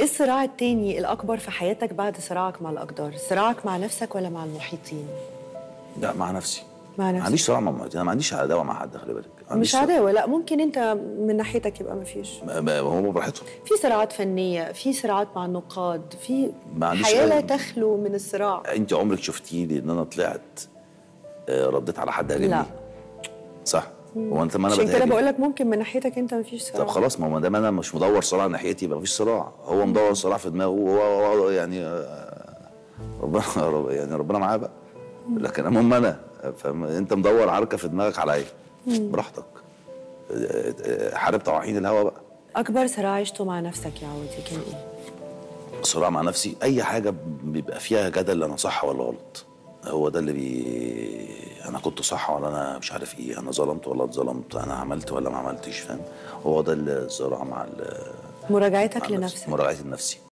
ايه الصراع التاني الاكبر في حياتك بعد صراعك مع الاقدار صراعك مع نفسك ولا مع المحيطين لا مع نفسي مع ما نفسك عنديش صراع مع مراتي انا ما عنديش عداوه مع حد خلي بالك ما عنديش مش عداوه لا ممكن انت من ناحيتك يبقى ما فيش صراع. ما- ما- هم براحتهم في صراعات فنيه في صراعات مع النقاد في ما عنديش حياه لا أي- تخلو من الصراع انت عمرك شفتي لي ان انا طلعت آه، رديت على حد هاجمني لا. صح هو انت ما انا عشان كده بتهاجم بقول لك ممكن من ناحيتك انت ما فيش صراع طب خلاص ما هو ما دام انا مش مدور صراع ناحيتي يبقى مفيش صراع هو مدور صراع في دماغه وهو هو- يعني آه، ربنا رب- يعني ربنا معاه بقى لكن المهم انا فانت مدور عركه في دماغك عليا براحتك آه، آه، حارب طواحين الهوا بقى اكبر صراع عشته مع نفسك يا عودي كان ايه صراع مع نفسي اي حاجه بيبقى فيها جدل انا صح ولا غلط هو ده اللي بي انا كنت صح ولا انا مش عارف ايه انا ظلمت ولا اتظلمت انا عملت ولا ما عملتش فاهم هو ده الصراع مع ال- مراجعتك مع النفس. لنفسك مراجعتي لنفسي